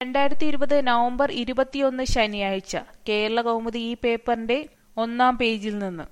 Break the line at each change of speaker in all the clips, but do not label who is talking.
രണ്ടായിരത്തി ഇരുപത് നവംബർ ഇരുപത്തിയൊന്ന് ശനിയാഴ്ച കേരള കൗമുദി ഈ പേപ്പറിന്റെ ഒന്നാം പേജിൽ നിന്ന്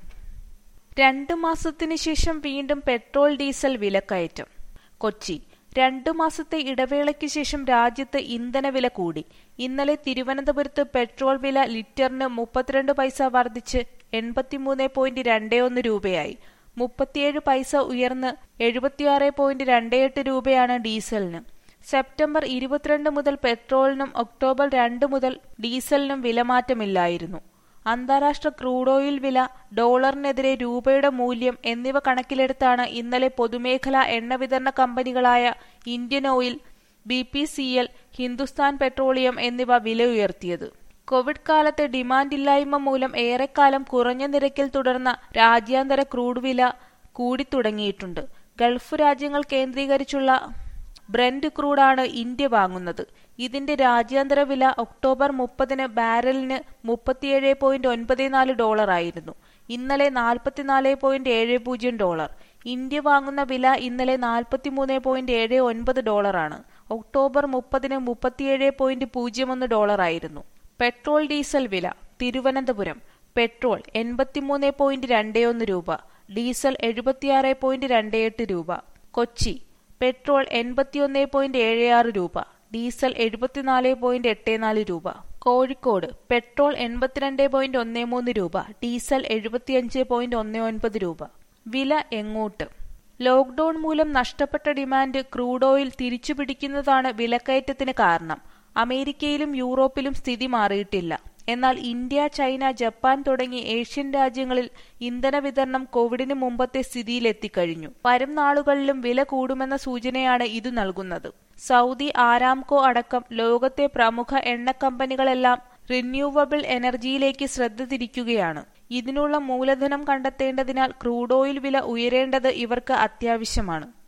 രണ്ടു മാസത്തിനു ശേഷം വീണ്ടും പെട്രോൾ ഡീസൽ വിലക്കയറ്റം കൊച്ചി രണ്ടു മാസത്തെ ഇടവേളയ്ക്ക് ശേഷം രാജ്യത്ത് ഇന്ധനവില കൂടി ഇന്നലെ തിരുവനന്തപുരത്ത് പെട്രോൾ വില ലിറ്ററിന് മുപ്പത്തിരണ്ട് പൈസ വർദ്ധിച്ച് എൺപത്തിമൂന്ന് പോയിന്റ് രണ്ട് ഒന്ന് രൂപയായി മുപ്പത്തിയേഴ് പൈസ ഉയർന്ന് എഴുപത്തിയാറ് പോയിന്റ് രണ്ട് എട്ട് രൂപയാണ് ഡീസലിന് സെപ്റ്റംബർ ഇരുപത്തിരണ്ട് മുതൽ പെട്രോളിനും ഒക്ടോബർ രണ്ട് മുതൽ ഡീസലിനും വിലമാറ്റമില്ലായിരുന്നു അന്താരാഷ്ട്ര ക്രൂഡ് ഓയിൽ വില ഡോളറിനെതിരെ രൂപയുടെ മൂല്യം എന്നിവ കണക്കിലെടുത്താണ് ഇന്നലെ പൊതുമേഖലാ എണ്ണ വിതരണ കമ്പനികളായ Indian oil B P C L Hindustan petroleum എന്നിവ വില ഉയർത്തിയത് കോവിഡ് കാലത്തെ ഡിമാൻഡ് ഇല്ലായ്മ മൂലം ഏറെക്കാലം കുറഞ്ഞ നിരക്കിൽ തുടർന്ന രാജ്യാന്തര ക്രൂഡ് വില കൂടിത്തുടങ്ങിയിട്ടുണ്ട് ഗൾഫ് രാജ്യങ്ങൾ കേന്ദ്രീകരിച്ചുള്ള ബ്രന്റ് ക്രൂഡാണ് ഇന്ത്യ വാങ്ങുന്നത് ഇതിന്റെ രാജ്യാന്തര വില ഒക്ടോബർ മുപ്പതിന് ബാരലിന് മുപ്പത്തിയേഴ് പോയിന്റ് ഒൻപത് നാല് ഡോളറായിരുന്നു ഇന്നലെ നാൽപ്പത്തിനാല് പോയിന്റ് ഏഴ് പൂജ്യം ഡോളർ ഇന്ത്യ വാങ്ങുന്ന വില ഇന്നലെ നാൽപ്പത്തിമൂന്ന് പോയിന്റ് ഏഴ് ഒൻപത് ഡോളറാണ് ഒക്ടോബർ മുപ്പതിന് മുപ്പത്തിയേഴ് പോയിന്റ് പൂജ്യം ഒന്ന് ഡോളറായിരുന്നു പെട്രോൾ ഡീസൽ വില തിരുവനന്തപുരം പെട്രോൾ എൺപത്തിമൂന്ന് പോയിന്റ് രണ്ട് ഒന്ന് രൂപ ഡീസൽ എഴുപത്തിയാറ് പോയിന്റ് രണ്ട് എട്ട് രൂപ കൊച്ചി പെട്രോൾ എൺപത്തിയൊന്ന് പോയിന്റ് ഏഴ് ആറ് രൂപ ഡീസൽ എഴുപത്തിനാല് പോയിന്റ് എട്ട് നാല് രൂപ കോഴിക്കോട് പെട്രോൾ എൺപത്തിരണ്ട് പോയിന്റ് ഒന്ന് മൂന്ന് രൂപ ഡീസൽ എഴുപത്തിയഞ്ച് പോയിന്റ് ഒന്ന് ഒൻപത് രൂപ വില എങ്ങോട്ട് ലോക്ഡൌൺ മൂലം നഷ്ടപ്പെട്ട ഡിമാൻഡ് ക്രൂഡ് ഓയിൽ തിരിച്ചുപിടിക്കുന്നതാണ് വിലക്കയറ്റത്തിന് കാരണം അമേരിക്കയിലും യൂറോപ്പിലും സ്ഥിതി മാറിയിട്ടില്ല എന്നാൽ ഇന്ത്യ ചൈന ജപ്പാൻ തുടങ്ങി ഏഷ്യൻ രാജ്യങ്ങളിൽ ഇന്ധന വിതരണം കോവിഡിന് മുമ്പത്തെ സ്ഥിതിയിലെത്തിക്കഴിഞ്ഞു വരും നാളുകളിലും വില കൂടുമെന്ന സൂചനയാണ് ഇത് നൽകുന്നത് സൗദി ആരാംകോ അടക്കം ലോകത്തെ പ്രമുഖ എണ്ണ കമ്പനികളെല്ലാം റിന്യൂവബിൾ എനർജിയിലേക്ക് ശ്രദ്ധ തിരിക്കുകയാണ് ഇതിനുള്ള മൂലധനം കണ്ടെത്തേണ്ടതിനാൽ ക്രൂഡ് ഓയിൽ വില ഉയരേണ്ടത് ഇവർക്ക് അത്യാവശ്യമാണ്